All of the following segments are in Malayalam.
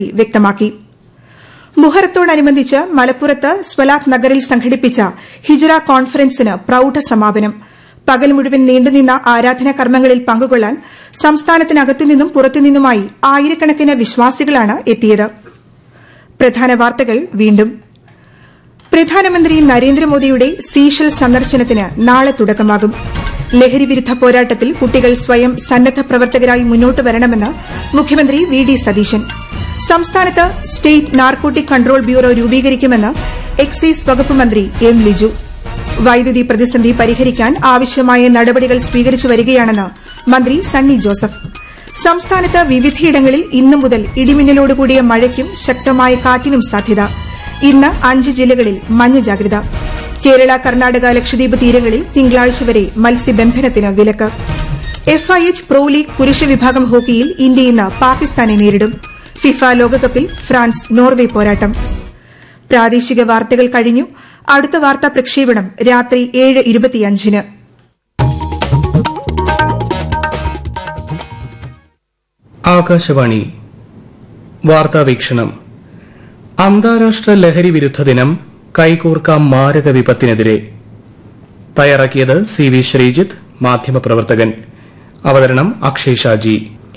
വ്യക്തമാക്കി മുഹറത്തോടനുബന്ധിച്ച് മലപ്പുറത്ത് സ്വലാത്ത് നഗറിൽ സംഘടിപ്പിച്ച ഹിജ്റ കോൺഫറൻസിന് പ്രൌഢ സമാപനം പകൽ മുഴുവൻ നീണ്ടുനിന്ന ആരാധനാ കർമ്മങ്ങളിൽ പങ്കുകൊള്ളാൻ സംസ്ഥാനത്തിനകത്തുനിന്നും പുറത്തുനിന്നുമായി ആയിരക്കണക്കിന് വിശ്വാസികളാണ് എത്തിയത് പ്രധാന വാർത്തകൾ വീണ്ടും പ്രധാനമന്ത്രി നരേന്ദ്രമോദിയുടെ സീഷൽ സന്ദർശനത്തിന് നാളെ തുടക്കമാകും ലഹരിവിരുദ്ധ പോരാട്ടത്തിൽ കുട്ടികൾ സ്വയം സന്നദ്ധ പ്രവർത്തകരായി മുന്നോട്ട് വരണമെന്ന് മുഖ്യമന്ത്രി വി ഡി സതീശൻ സംസ്ഥാനത്ത് സ്റ്റേറ്റ് നാർക്കോട്ടിക് കൺട്രോൾ ബ്യൂറോ രൂപീകരിക്കുമെന്ന് എക്സൈസ് വകുപ്പ് മന്ത്രി എം ലിജു വൈദ്യുതി പ്രതിസന്ധി പരിഹരിക്കാൻ ആവശ്യമായ നടപടികൾ സ്വീകരിച്ചു വരികയാണെന്ന് മന്ത്രി സണ്ണി ജോസഫ് സംസ്ഥാനത്ത് വിവിധയിടങ്ങളിൽ ഇന്നു മുതൽ ഇടിമിന്നലോടുകൂടിയ മഴയ്ക്കും ശക്തമായ കാറ്റിനും സാധ്യത ഇന്ന് അഞ്ച് ജില്ലകളിൽ മഞ്ഞ ജാഗ്രത കേരള കർണാടക ലക്ഷദ്വീപ് തീരങ്ങളിൽ തിങ്കളാഴ്ച വരെ മത്സ്യബന്ധനത്തിന് വിലക്ക് എഫ്ഐഎച്ച് പ്രോ ലീഗ് പുരുഷ വിഭാഗം ഹോക്കിയിൽ ഇന്ത്യ ഇന്ന് പാകിസ്ഥാനെ നേരിടും ഫിഫ ലോകകപ്പിൽ ഫ്രാൻസ് നോർവെ പോരാട്ടം പ്രാദേശിക വാർത്തകൾ കഴിഞ്ഞു അടുത്ത വാർത്താ പ്രക്ഷേപണം രാത്രി ഏഴ് ഇരുപത്തിയഞ്ചിന് ആകാശവാണി വാർത്താവീക്ഷണം അന്താരാഷ്ട്ര ലഹരി വിരുദ്ധ ദിനം കൈകോർക്കാം മാരക വിപത്തിനെതിരെ തയ്യാറാക്കിയത് സി വി ശ്രീജിത്ത് മാധ്യമപ്രവർത്തകൻ അവതരണം അക്ഷയ് ഷാജി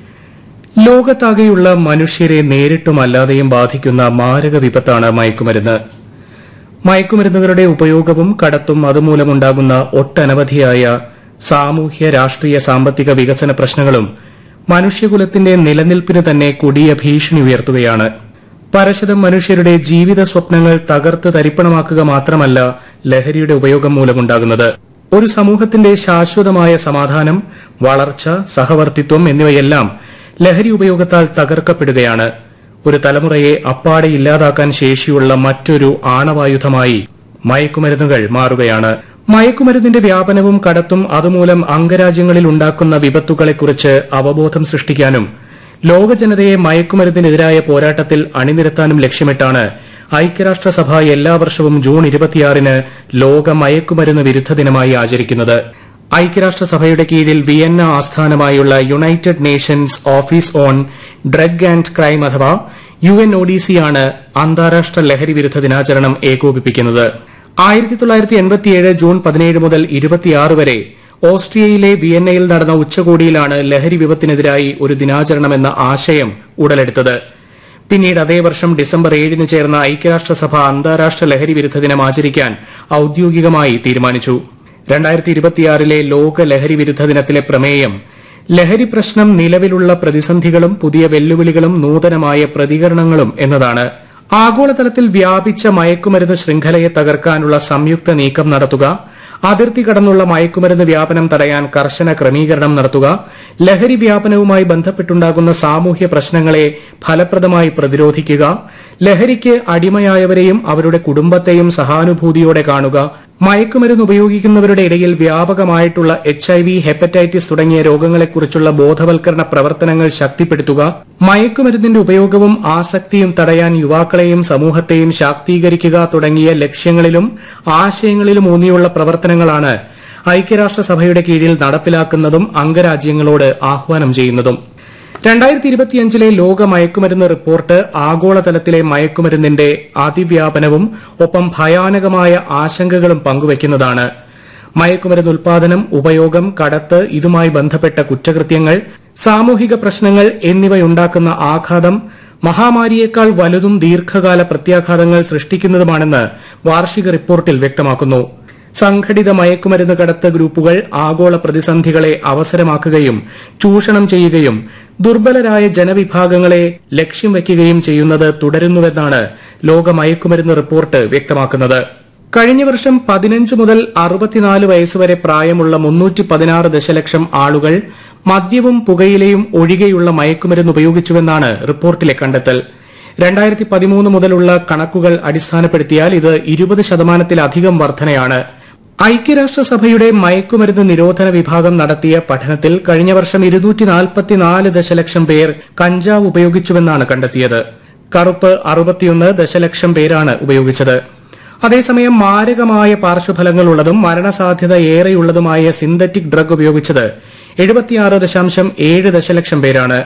ലോകത്താകെയുള്ള മനുഷ്യരെ നേരിട്ടും അല്ലാതെയും ബാധിക്കുന്ന മാരക വിപത്താണ് മയക്കുമരുന്ന് മയക്കുമരുന്നുകളുടെ ഉപയോഗവും കടത്തും അതുമൂലമുണ്ടാകുന്ന ഒട്ടനവധിയായ സാമൂഹ്യ രാഷ്ട്രീയ സാമ്പത്തിക വികസന പ്രശ്നങ്ങളും മനുഷ്യകുലത്തിന്റെ നിലനിൽപ്പിന് തന്നെ കൊടിയ ഭീഷണി ഉയർത്തുകയാണ് പരശതം മനുഷ്യരുടെ ജീവിത സ്വപ്നങ്ങൾ തകർത്ത് തരിപ്പണമാക്കുക മാത്രമല്ല ലഹരിയുടെ ഉപയോഗം മൂലമുണ്ടാകുന്നത് ഒരു സമൂഹത്തിന്റെ ശാശ്വതമായ സമാധാനം വളർച്ച സഹവർത്തിത്വം എന്നിവയെല്ലാം ലഹരി ഉപയോഗത്താൽ തകർക്കപ്പെടുകയാണ് ഒരു തലമുറയെ അപ്പാടെ ഇല്ലാതാക്കാൻ ശേഷിയുള്ള മറ്റൊരു ആണവായുധമായി മയക്കുമരുന്നുകൾ മാറുകയാണ് മയക്കുമരുന്നിന്റെ വ്യാപനവും കടത്തും അതുമൂലം അംഗരാജ്യങ്ങളിൽ ഉണ്ടാക്കുന്ന വിപത്തുകളെക്കുറിച്ച് അവബോധം സൃഷ്ടിക്കാനും ലോക ജനതയെ മയക്കുമരുന്നിനെതിരായ പോരാട്ടത്തിൽ അണിനിരത്താനും ലക്ഷ്യമിട്ടാണ് ഐക്യരാഷ്ട്രസഭ എല്ലാ വർഷവും ജൂൺ ഇരുപത്തിയാറിന് ലോക മയക്കുമരുന്ന് വിരുദ്ധ ദിനമായി ആചരിക്കുന്നത് ഐക്യരാഷ്ട്രസഭയുടെ കീഴിൽ വിയന്ന ആസ്ഥാനമായുള്ള United Nations Office on Drug and Crime അഥവാ U N O D C ആണ് അന്താരാഷ്ട്ര ലഹരി വിരുദ്ധ ദിനാചരണം ഏകോപിപ്പിക്കുന്നത് ആയിരത്തി തൊള്ളായിരത്തി എൺപത്തിയേഴ് ജൂൺ പതിനേഴ് മുതൽ ഇരുപത്തിയാറ് വരെ ഓസ്ട്രിയയിലെ വിയന്നയിൽ നടന്ന ഉച്ചകോടിയിലാണ് ലഹരി വിപത്തിനെതിരായി ഒരു ദിനാചരണമെന്ന ആശയം ഉടലെടുത്തത് പിന്നീട് അതേ വർഷം ഡിസംബർ ഏഴിന് ചേർന്ന ഐക്യരാഷ്ട്രസഭ അന്താരാഷ്ട്ര ലഹരി വിരുദ്ധ ദിനം ആചരിക്കാൻ ഔദ്യോഗികമായി തീരുമാനിച്ചു രണ്ടായിരത്തി ഇരുപത്തിയാറിലെ ലോക ലഹരി വിരുദ്ധ ദിനത്തിലെ പ്രമേയം ലഹരി പ്രശ്നം നിലവിലുള്ള പ്രതിസന്ധികളും പുതിയ വെല്ലുവിളികളും നൂതനമായ പ്രതികരണങ്ങളും എന്നതാണ് ആഗോളതലത്തിൽ വ്യാപിച്ച മയക്കുമരുന്ന് ശൃംഖലയെ തകർക്കാനുള്ള സംയുക്ത നീക്കം നടത്തുക അതിർത്തി കടന്നുള്ള മയക്കുമരുന്ന് വ്യാപനം തടയാൻ കർശന ക്രമീകരണം നടത്തുക ലഹരി വ്യാപനവുമായി ബന്ധപ്പെട്ടുണ്ടാകുന്ന സാമൂഹ്യ പ്രശ്നങ്ങളെ ഫലപ്രദമായി പ്രതിരോധിക്കുക ലഹരിക്ക് അടിമയായവരെയും അവരുടെ കുടുംബത്തെയും സഹാനുഭൂതിയോടെ കാണുക മയക്കുമരുന്ന് ഉപയോഗിക്കുന്നവരുടെ ഇടയിൽ വ്യാപകമായിട്ടുള്ള എച്ച് ഐ വി ഹെപ്പറ്റൈറ്റിസ് തുടങ്ങിയ രോഗങ്ങളെക്കുറിച്ചുള്ള ബോധവൽക്കരണ പ്രവർത്തനങ്ങൾ ശക്തിപ്പെടുത്തുക മയക്കുമരുന്നിന്റെ ഉപയോഗവും ആസക്തിയും തടയാൻ യുവാക്കളെയും സമൂഹത്തെയും ശാക്തീകരിക്കുക തുടങ്ങിയ ലക്ഷ്യങ്ങളിലും ആശയങ്ങളിലും ഊന്നിയുള്ള പ്രവർത്തനങ്ങളാണ് ഐക്യരാഷ്ട്രസഭയുടെ കീഴിൽ നടപ്പിലാക്കുന്നതും അംഗരാജ്യങ്ങളോട് ആഹ്വാനം ചെയ്യുന്നതും രണ്ടായിരത്തി ഇരുപത്തിയഞ്ചിലെ ലോക മയക്കുമരുന്ന് റിപ്പോർട്ട് ആഗോളതലത്തിലെ മയക്കുമരുന്നിന്റെ അതിവ്യാപനവും ഒപ്പം ഭയാനകമായ ആശങ്കകളും പങ്കുവയ്ക്കുന്നതാണ് മയക്കുമരുന്ന് ഉൽപാദനം ഉപയോഗം കടത്ത് ഇതുമായി ബന്ധപ്പെട്ട കുറ്റകൃത്യങ്ങൾ സാമൂഹിക പ്രശ്നങ്ങൾ എന്നിവയുണ്ടാക്കുന്ന ആഘാതം മഹാമാരിയേക്കാൾ വലുതും ദീർഘകാല പ്രത്യാഘാതങ്ങൾ സൃഷ്ടിക്കുന്നതുമാണെന്ന് വാർഷിക റിപ്പോർട്ടിൽ വ്യക്തമാക്കുന്നു സംഘടിത മയക്കുമരുന്ന് കടത്ത് ഗ്രൂപ്പുകൾ ആഗോള പ്രതിസന്ധികളെ അവസരമാക്കുകയും ചൂഷണം ചെയ്യുകയും ദുർബലരായ ജനവിഭാഗങ്ങളെ ലക്ഷ്യം വയ്ക്കുകയും ചെയ്യുന്നത് തുടരുന്നുവെന്നാണ് ലോക മയക്കുമരുന്ന് റിപ്പോർട്ട് വ്യക്തമാക്കുന്നത് കഴിഞ്ഞ വർഷം പതിനഞ്ച് മുതൽ അറുപത്തിനാല് വയസ്സുവരെ പ്രായമുള്ള മുന്നൂറ്റി പതിനാറ് ദശലക്ഷം ആളുകൾ മദ്യവും പുകയിലയും ഒഴികെയുള്ള മയക്കുമരുന്ന് ഉപയോഗിച്ചുവെന്നാണ് റിപ്പോർട്ടിലെ കണ്ടെത്തൽ രണ്ടായിരത്തി പതിമൂന്ന് മുതലുള്ള കണക്കുകൾ അടിസ്ഥാനപ്പെടുത്തിയാൽ ഇത് ഇരുപത് ശതമാനത്തിലധികം വർധനയാണ് ഐക്യരാഷ്ട്രസഭയുടെ മയക്കുമരുന്ന് നിരോധന വിഭാഗം നടത്തിയ പഠനത്തിൽ കഴിഞ്ഞ വർഷം ഇരുന്നൂറ്റി നാൽപ്പത്തിനാല് ദശലക്ഷം പേർ കഞ്ചാവ് ഉപയോഗിച്ചുവെന്നാണ് കണ്ടെത്തിയത് കറുപ്പ് അറുപത്തിയൊന്ന് ദശലക്ഷം പേരാണ് ഉപയോഗിച്ചത് അതേസമയം മാരകമായ പാർശ്വഫലങ്ങളുള്ളതും മരണസാധ്യത ഏറെയുള്ളതുമായ സിന്തറ്റിക് ഡ്രഗ് ഉപയോഗിച്ചത് എഴുപത്തിയാറ് ദശാംശം ഏഴ് ദശലക്ഷം പേരാണ്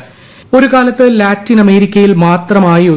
ഒരു കാലത്ത് ലാറ്റിൻ അമേരിക്കയിൽ മാത്രമായി